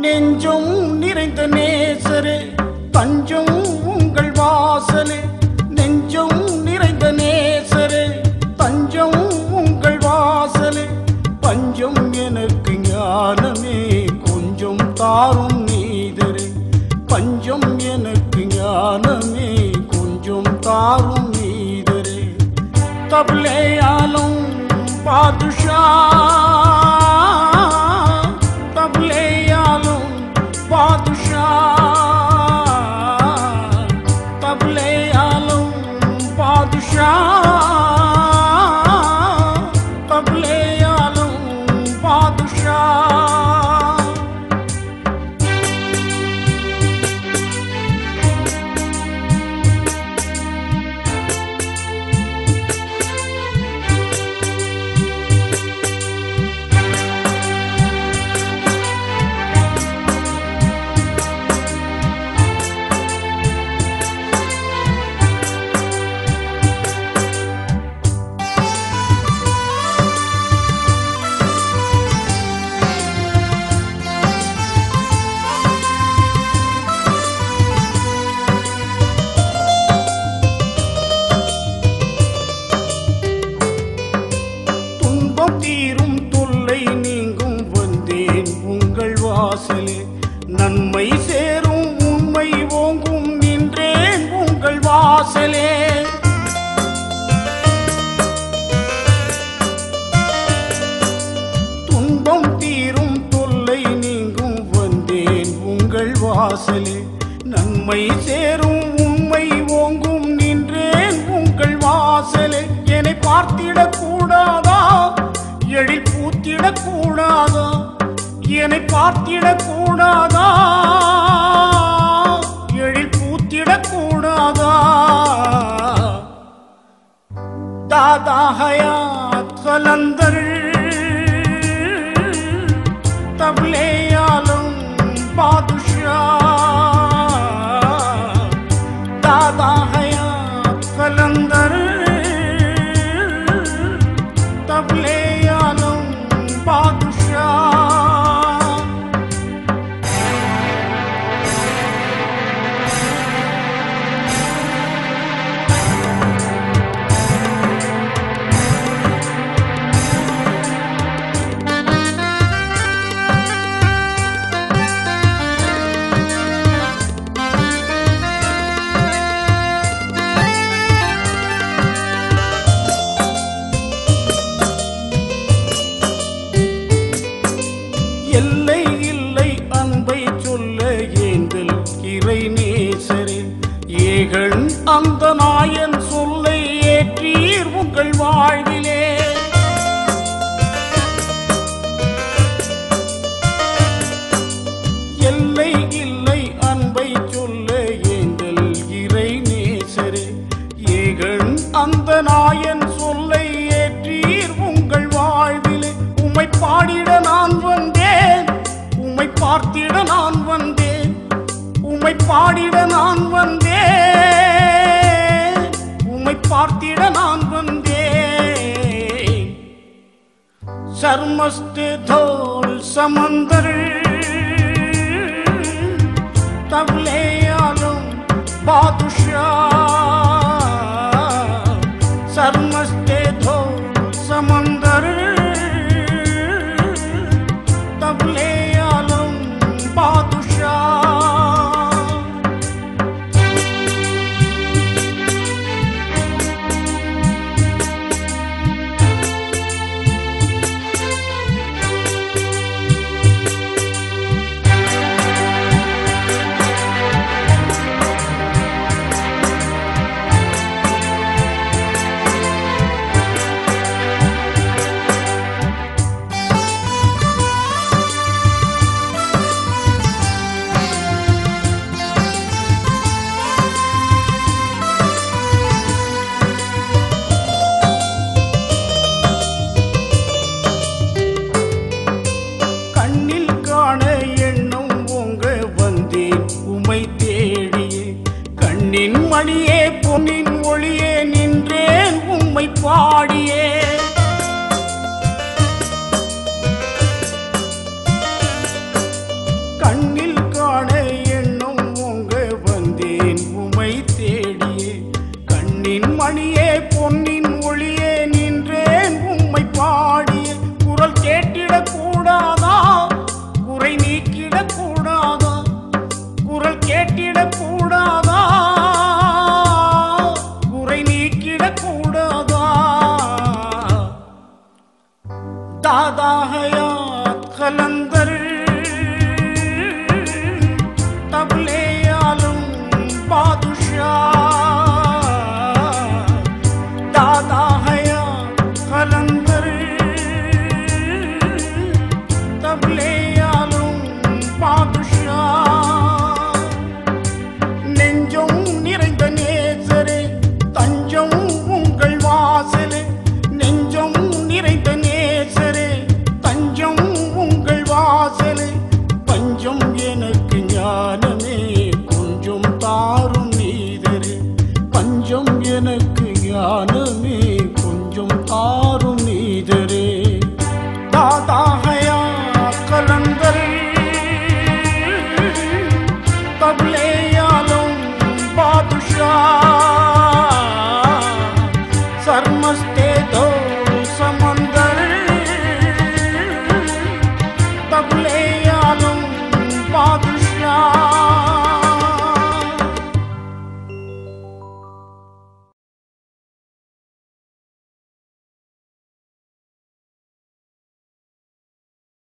நெஞ்சும் நிறைந்த நேசரே தஞ்சம் உங்கள் வாசலே நெஞ்சும் நிறைந்த நேசரே தஞ்சம் உங்கள் வாசலே பஞ்சம் எனக்கு ஞானமே கொஞ்சம் தாரும் நீதரே பஞ்சம் எனக்கு ஞானமே கொஞ்சம் தாரும் நீதரே तबले आलम बादशाह तबले आलम बादशाह तबले आलम बादशाह तबले आलम बादशाह துன்பம் தீரும் தொல்லை நீங்கும் வந்தேன் உங்கள் வாசலே நன்மை சேரும் உண்மை ஓங்கும் நின்றேன் உங்கள் வாசலே துன்பம் தீரும் தொல்லை நீங்கும் வந்தேன் உங்கள் வாசலே நன்மை சேரும் உண்மை ஓங்கும் நின்றேன் உங்கள் வாசலே என்னை பார்த்திடக் கூடாதா எழில் பூத்திடக் கூடாதா என்னை பார்த்திடக் கூடாதா எழில் பூத்திடக் கூடாதா दादा हयात कलंदर तबले आलम बादशाह दादा हयात कलंदर तबले आलम बादशाह எல்லை இல்லை அன்பை சொல்ல ஏந்தல் இறை நேசரே ஏகன் அந்த நாயன் சொல்லை ஏற்றீர் உங்கள் வாழ்விலே எல்லை இல்லை அன்பை சொல்ல ஏந்தல் இறை நேசரே ஏகன் அந்த நாயன் சொல்லை ஏற்றீர் உங்கள் வாழ்விலே உம்மை பாடிட நான் வந்தேன் உம்மை பார்த்திட நான் வந்தேன் உம்மை பாடிட நான் வந்தேன் உம்மை பார்த்திட நான் வந்தேன் शर्मस्ते धोल समंदर तबले आलम बादशाह शर्मस्ते धोल समंदर तबले आलम बादशाह கண்ணில் காண எண்ணம் உங்க வந்தேன் உமை தேடியே கண்ணின் மணியே பொன்னின் ஒளியே நின்றேன் உம்மை பாடியே கண் ஜலந்தர்